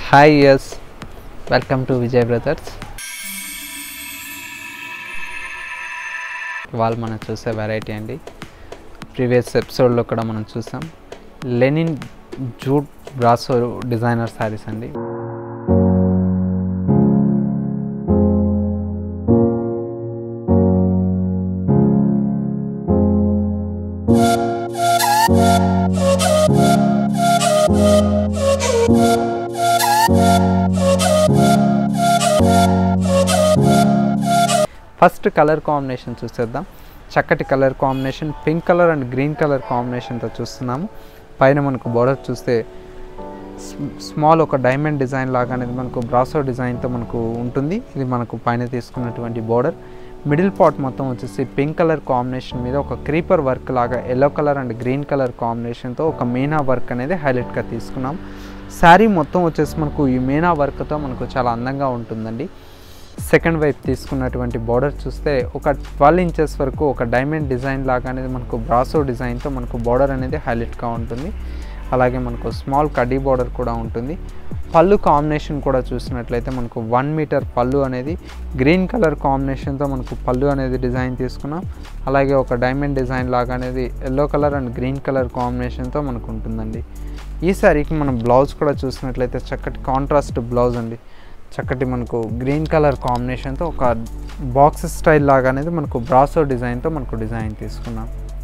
hi yes welcome to Vijay Brothers వాళ్ళు మనం చూసే వెరైటీ అండి ప్రీవియస్ ఎపిసోడ్లో కూడా మనం చూసాం linen jute brasso designer sarees అండి ఫస్ట్ కలర్ కాంబినేషన్ చూసేద్దాం చక్కటి colour combination pink colour and green colour కాంబినేషన్తో చూస్తున్నాము పైన మనకు బార్డర్ చూస్తే స్మాల్ ఒక డైమండ్ డిజైన్ లాగా అనేది మనకు బ్రాసో డిజైన్తో మనకు ఉంటుంది ఇది మనకు పైన తీసుకున్నటువంటి బార్డర్ మిడిల్ పార్ట్ మొత్తం వచ్చేసి పింక్ కలర్ కాంబినేషన్ మీద ఒక క్రీపర్ వర్క్ లాగా yellow colour and green colour కాంబినేషన్తో ఒక మీనా వర్క్ అనేది హైలైట్గా తీసుకున్నాం శారీ మొత్తం వచ్చేసి మనకు ఈ మీనా వర్క్తో మనకు చాలా అందంగా ఉంటుందండి సెకండ్ వైపు తీసుకున్నటువంటి బార్డర్ చూస్తే ఒక ట్వెల్వ్ ఇంచెస్ వరకు ఒక డైమండ్ డిజైన్ లాగా అనేది మనకు బ్రాసో డిజైన్తో మనకు బార్డర్ అనేది హైలైట్గా ఉంటుంది అలాగే మనకు స్మాల్ కడ్డీ బార్డర్ కూడా ఉంటుంది పళ్ళు కాంబినేషన్ కూడా చూసినట్లయితే మనకు వన్ మీటర్ పళ్ళు అనేది గ్రీన్ కలర్ కాంబినేషన్తో మనకు పళ్ళు అనేది డిజైన్ తీసుకున్నాం అలాగే ఒక డైమండ్ డిజైన్ లాగా అనేది yellow colour and green colour కాంబినేషన్తో మనకు ఉంటుందండి ఈ సారీకి మనం బ్లౌజ్ కూడా చూసినట్లయితే చక్కటి కాంట్రాస్ట్ బ్లౌజ్ అండి చక్కటి మనకు గ్రీన్ కలర్ కాంబినేషన్తో ఒక బాక్స్ స్టైల్ లాగా అనేది మనకు బ్రాసో డిజైన్తో మనకు డిజైన్ తీసుకున్నాం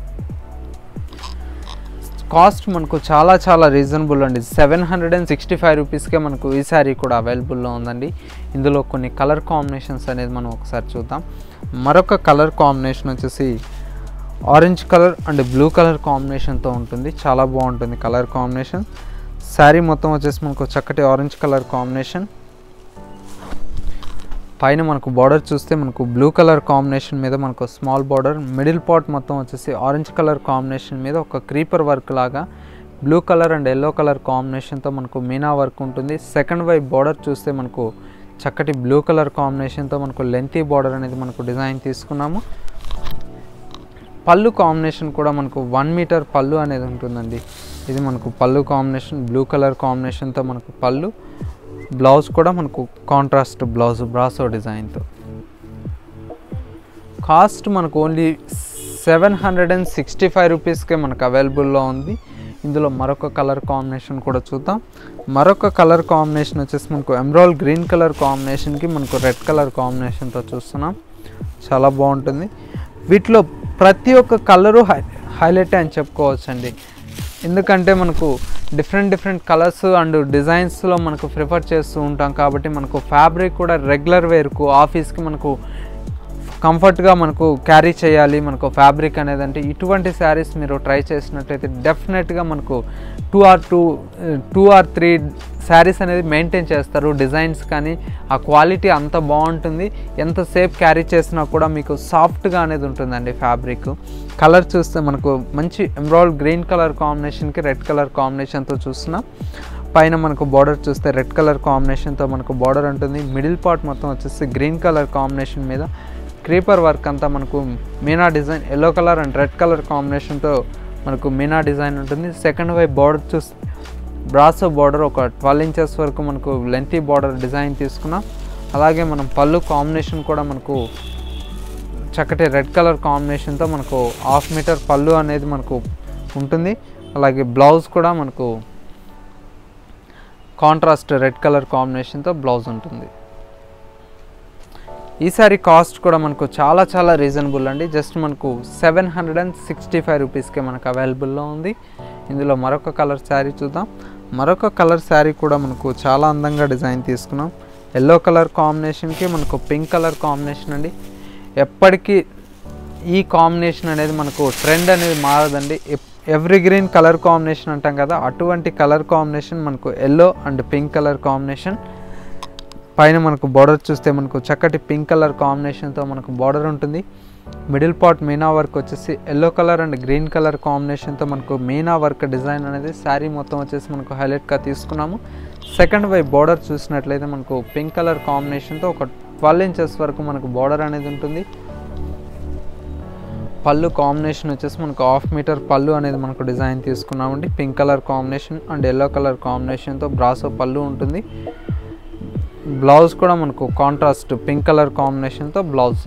కాస్ట్ మనకు చాలా చాలా రీజనబుల్ అండి seven hundred and sixty five రూపీస్కే మనకు ఈ శారీ కూడా అవైలబుల్లో ఉందండి ఇందులో కొన్ని కలర్ కాంబినేషన్స్ అనేది మనం ఒకసారి చూద్దాం మరొక కలర్ కాంబినేషన్ వచ్చేసి orange colour and blue colour కాంబినేషన్తో ఉంటుంది చాలా బాగుంటుంది కలర్ కాంబినేషన్ శారీ మొత్తం వచ్చేసి మనకు చక్కటి ఆరెంజ్ కలర్ కాంబినేషన్ పైన మనకు బార్డర్ చూస్తే మనకు బ్లూ కలర్ కాంబినేషన్ మీద మనకు స్మాల్ బార్డర్ మిడిల్ పార్ట్ మొత్తం వచ్చేసి ఆరెంజ్ కలర్ కాంబినేషన్ మీద ఒక క్రీపర్ వర్క్ లాగా blue colour and yellow colour కాంబినేషన్తో మనకు మీనా వర్క్ ఉంటుంది సెకండ్ వైపు బార్డర్ చూస్తే మనకు చక్కటి బ్లూ కలర్ కాంబినేషన్తో మనకు లెంతీ బార్డర్ అనేది మనకు డిజైన్ తీసుకున్నాము పళ్ళు కాంబినేషన్ కూడా మనకు వన్ మీటర్ పళ్ళు అనేది ఉంటుందండి ఇది మనకు పళ్ళు కాంబినేషన్ బ్లూ కలర్ కాంబినేషన్తో మనకు పళ్ళు బ్లౌజ్ కూడా మనకు కాంట్రాస్ట్ బ్లౌజ్ బ్రాసో డిజైన్తో కాస్ట్ మనకు only seven hundred and sixty five రూపీస్కే మనకు అవైలబుల్లో ఉంది ఇందులో మరొక కలర్ కాంబినేషన్ కూడా చూద్దాం మరొక కలర్ కాంబినేషన్ వచ్చేసి మనకు ఎమ్రాల్ గ్రీన్ కలర్ కాంబినేషన్కి మనకు రెడ్ కలర్ కాంబినేషన్తో చూస్తున్నాం చాలా బాగుంటుంది వీటిలో ప్రతి ఒక్క కలరు హై హైలైట్ అని చెప్పుకోవచ్చండి ఎందుకంటే మనకు డిఫరెంట్ డిఫరెంట్ కలర్స్ అండ్ డిజైన్స్లో మనకు ప్రిఫర్ చేస్తూ ఉంటాం కాబట్టి మనకు ఫ్యాబ్రిక్ కూడా రెగ్యులర్ వేర్కు ఆఫీస్కి మనకు కంఫర్ట్గా మనకు క్యారీ చేయాలి మనకు ఫ్యాబ్రిక్ అనేది అంటే ఇటువంటి శారీస్ మీరు ట్రై చేసినట్లయితే డెఫినెట్గా మనకు two or two two or three sarees అనేది మెయింటైన్ చేస్తారు డిజైన్స్ కానీ ఆ క్వాలిటీ అంత బాగుంటుంది ఎంతసేపు క్యారీ చేసినా కూడా మీకు సాఫ్ట్గా అనేది ఉంటుందండి ఫ్యాబ్రిక్ కలర్ చూస్తే మనకు మంచి ఎమ్రాల్ గ్రీన్ కలర్ కాంబినేషన్కి రెడ్ కలర్ కాంబినేషన్తో చూస్తున్నాం పైన మనకు బార్డర్ చూస్తే రెడ్ కలర్ కాంబినేషన్తో మనకు బార్డర్ ఉంటుంది మిడిల్ పార్ట్ మొత్తం వచ్చేసి గ్రీన్ కలర్ కాంబినేషన్ మీద క్రీపర్ వర్క్ అంతా మనకు meena design yellow colour and red colour కాంబినేషన్తో మనకు మీనా డిజైన్ ఉంటుంది సెకండ్ వైపు బార్డర్ చూస్ బ్రాసో బార్డర్ ఒక ట్వెల్వ్ ఇంచెస్ వరకు మనకు లెంతీ బార్డర్ డిజైన్ తీసుకున్నాం అలాగే మనం పళ్ళు కాంబినేషన్ కూడా మనకు చక్కటి రెడ్ కలర్ కాంబినేషన్తో మనకు హాఫ్ మీటర్ పళ్ళు అనేది మనకు ఉంటుంది అలాగే బ్లౌజ్ కూడా మనకు కాంట్రాస్ట్ రెడ్ కలర్ కాంబినేషన్తో బ్లౌజ్ ఉంటుంది ఈ సారీ కాస్ట్ కూడా మనకు చాలా చాలా రీజనబుల్ అండి జస్ట్ మనకు seven hundred and sixty five రూపీస్కే మనకు అవైలబుల్లో ఉంది ఇందులో మరొక కలర్ శారీ చూద్దాం మరొక కలర్ శారీ కూడా మనకు చాలా అందంగా డిజైన్ తీసుకున్నాం ఎల్లో కలర్ కాంబినేషన్కి మనకు పింక్ కలర్ కాంబినేషన్ అండి ఎప్పటికీ ఈ కాంబినేషన్ అనేది మనకు ట్రెండ్ అనేది మారదండి ఎవ్రీ గ్రీన్ కలర్ కాంబినేషన్ అంటాం కదా అటువంటి కలర్ కాంబినేషన్ మనకు yellow and pink colour combination పైన మనకు బార్డర్ చూస్తే మనకు చక్కటి పింక్ కలర్ కాంబినేషన్తో మనకు బార్డర్ ఉంటుంది మిడిల్ పార్ట్ మీనా వర్క్ వచ్చేసి yellow colour and green colour కాంబినేషన్తో మనకు మీనా వర్క్ డిజైన్ అనేది శారీ మొత్తం వచ్చేసి మనకు హైలైట్గా తీసుకున్నాము సెకండ్ వైపు బార్డర్ చూసినట్లయితే మనకు పింక్ కలర్ కాంబినేషన్తో ఒక ట్వెల్వ్ ఇంచెస్ వరకు మనకు బార్డర్ అనేది ఉంటుంది పళ్ళు కాంబినేషన్ వచ్చేసి మనకు హాఫ్ మీటర్ పళ్ళు అనేది మనకు డిజైన్ తీసుకున్నామండి pink colour combination and yellow colour కాంబినేషన్తో బ్రాసో పళ్ళు ఉంటుంది బ్లౌజ్ కూడా మనకు కాంట్రాస్ట్ పింక్ కలర్ కాంబినేషన్తో బ్లౌజ్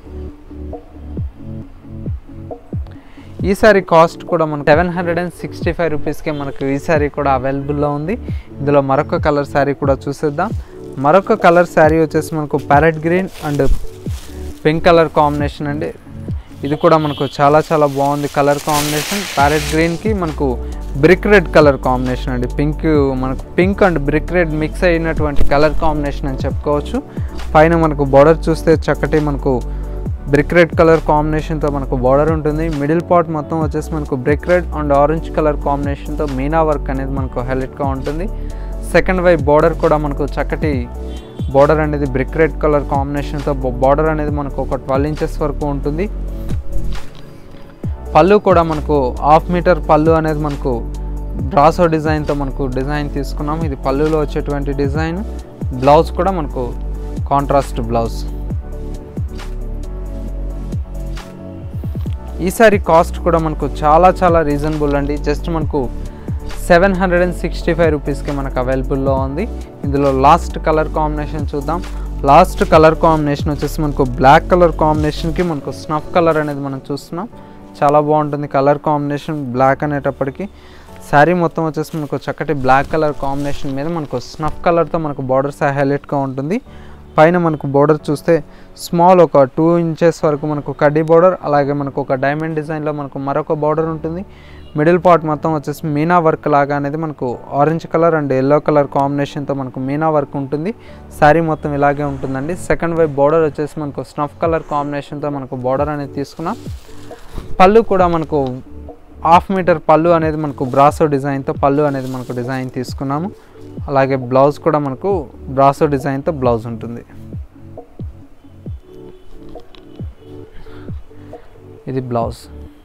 ఈ సారీ కాస్ట్ కూడా మనకు seven hundred and sixty five రూపీస్కే మనకు ఈ సారీ కూడా అవైలబుల్లో ఉంది ఇందులో మరొక కలర్ శారీ కూడా చూసేద్దాం మరొక కలర్ శారీ వచ్చేసి మనకు parrot green and pink colour combination అండి ఇది కూడా మనకు చాలా చాలా బాగుంది కలర్ కాంబినేషన్ ప్యారెట్ గ్రీన్కి మనకు బ్రిక్ రెడ్ కలర్ కాంబినేషన్ అండి పింక్ మనకు pink and brick red mix అయినటువంటి కలర్ కాంబినేషన్ అని చెప్పుకోవచ్చు పైన మనకు బార్డర్ చూస్తే చక్కటి మనకు బ్రిక్ రెడ్ కలర్ కాంబినేషన్తో మనకు బార్డర్ ఉంటుంది మిడిల్ పార్ట్ మొత్తం వచ్చేసి మనకు brick red and orange colour కాంబినేషన్తో మీనా వర్క్ అనేది మనకు హైలైట్గా ఉంటుంది సెకండ్ వైపు బార్డర్ కూడా మనకు చక్కటి బార్డర్ అనేది బ్రిక్ రెడ్ కలర్ కాంబినేషన్తో బార్డర్ అనేది మనకు ఒక ట్వెల్వ్ ఇంచెస్ వరకు ఉంటుంది పళ్ళు కూడా మనకు హాఫ్ మీటర్ పళ్ళు అనేది మనకు బ్రాసో డిజైన్తో మనకు డిజైన్ తీసుకున్నాం ఇది పళ్ళులో వచ్చేటువంటి డిజైన్ బ్లౌజ్ కూడా మనకు కాంట్రాస్ట్ బ్లౌజ్ ఈ సారీ కాస్ట్ కూడా మనకు చాలా చాలా రీజనబుల్ అండి జస్ట్ మనకు seven hundred and sixty five రూపీస్కి మనకు అవైలబుల్లో ఉంది ఇందులో లాస్ట్ కలర్ కాంబినేషన్ చూద్దాం లాస్ట్ కలర్ కాంబినేషన్ వచ్చేసి మనకు బ్లాక్ కలర్ కాంబినేషన్కి మనకు స్నఫ్ కలర్ అనేది మనం చూస్తున్నాం చాలా బాగుంటుంది కలర్ కాంబినేషన్ బ్లాక్ అనేటప్పటికి శారీ మొత్తం వచ్చేసి మనకు చక్కటి బ్లాక్ కలర్ కాంబినేషన్ మీద మనకు స్నఫ్ కలర్తో మనకు బార్డర్స్ హైలైట్గా ఉంటుంది పైన మనకు బోర్డర్ చూస్తే స్మాల్ ఒక టూ ఇంచెస్ వరకు మనకు కడ్డీ బోర్డర్ అలాగే మనకు ఒక డైమండ్ డిజైన్లో మనకు మరొక బార్డర్ ఉంటుంది మిడిల్ పార్ట్ మొత్తం వచ్చేసి మీనా వర్క్ లాగా అనేది మనకు orange colour and yellow colour కాంబినేషన్తో మనకు మీనా వర్క్ ఉంటుంది శారీ మొత్తం ఇలాగే ఉంటుందండి సెకండ్ వైపు బార్డర్ వచ్చేసి మనకు స్నఫ్ కలర్ కాంబినేషన్తో మనకు బార్డర్ అనేది తీసుకున్నాం పళ్ళు కూడా మనకు హాఫ్ మీటర్ పళ్ళు అనేది మనకు బ్రాసో డిజైన్తో పళ్ళు అనేది మనకు డిజైన్ తీసుకున్నాము అలాగే బ్లౌజ్ కూడా మనకు బ్రాసో డిజైన్తో బ్లౌజ్ ఉంటుంది ఇది బ్లౌజ్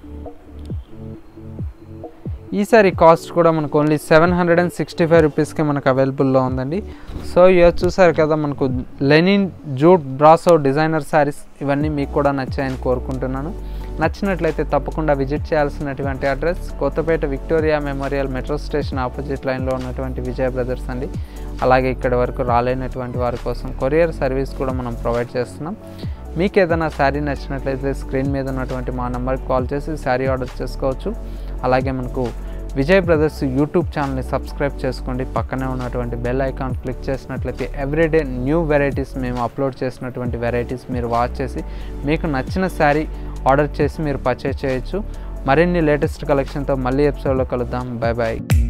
ఈ సారీ కాస్ట్ కూడా మనకు only seven hundred and sixty five రూపీస్కి మనకు అవైలబుల్లో ఉందండి సో ఇవి చూసారు కదా మనకు linen jute brasso designer sarees ఇవన్నీ మీకు కూడా నచ్చాయని కోరుకుంటున్నాను నచ్చినట్లయితే తప్పకుండా విజిట్ చేయాల్సినటువంటి address Kothapet Victoria Memorial metro station opposite లైన్లో ఉన్నటువంటి విజయ బ్రదర్స్ అండి అలాగే ఇక్కడ వరకు రాలేనటువంటి వారి కోసం కొరియర్ సర్వీస్ కూడా మనం ప్రొవైడ్ చేస్తున్నాం మీకు ఏదైనా శారీ నచ్చినట్లయితే స్క్రీన్ మీద ఉన్నటువంటి మా నెంబర్కి కాల్ చేసి శారీ ఆర్డర్ చేసుకోవచ్చు అలాగే మనకు విజయ్ బ్రదర్స్ యూట్యూబ్ ఛానల్ని సబ్స్క్రైబ్ చేసుకోండి పక్కనే ఉన్నటువంటి బెల్ ఐకాన్ క్లిక్ చేసినట్లయితే ఎవ్రీడే న్యూ వెరైటీస్ మేము అప్లోడ్ చేసినటువంటి వెరైటీస్ మీరు వాచ్ చేసి మీకు నచ్చిన శారీ ఆర్డర్ చేసి మీరు పర్చేస్ చేయొచ్చు మరిన్ని లేటెస్ట్ కలెక్షన్తో మళ్ళీ ఎపిసోడ్లో కలుద్దాం బాయ్ బాయ్